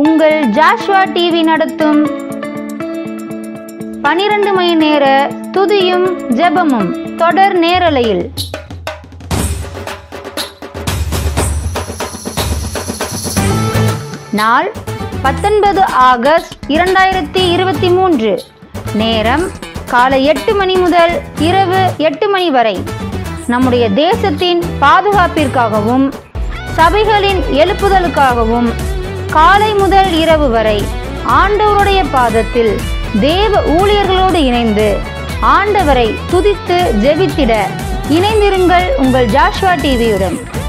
உங்கள் Joshua TV நடத்தும் பனிரெண்டு மணி நேர துதியும் ஜெபமும் தொடர் நேரலையில் நாள் பத்தொன்பது ஆகஸ்ட் இரண்டாயிரத்தி இருபத்தி மூன்று நேரம் காலை எட்டு மணி முதல் இரவு எட்டு மணி வரை நம்முடைய தேசத்தின் பாதுகாப்பிற்காகவும் சபைகளின் எழுப்புதலுக்காகவும் காலை முதல் இரவு வரை ஆண்டவருடைய பாதத்தில் தேவ ஊழியர்களோடு இணைந்து ஆண்டவரை துதித்து ஜெபித்திட இணைந்திருங்கள் உங்கள் ஜாஷ்வா டிவியுடன்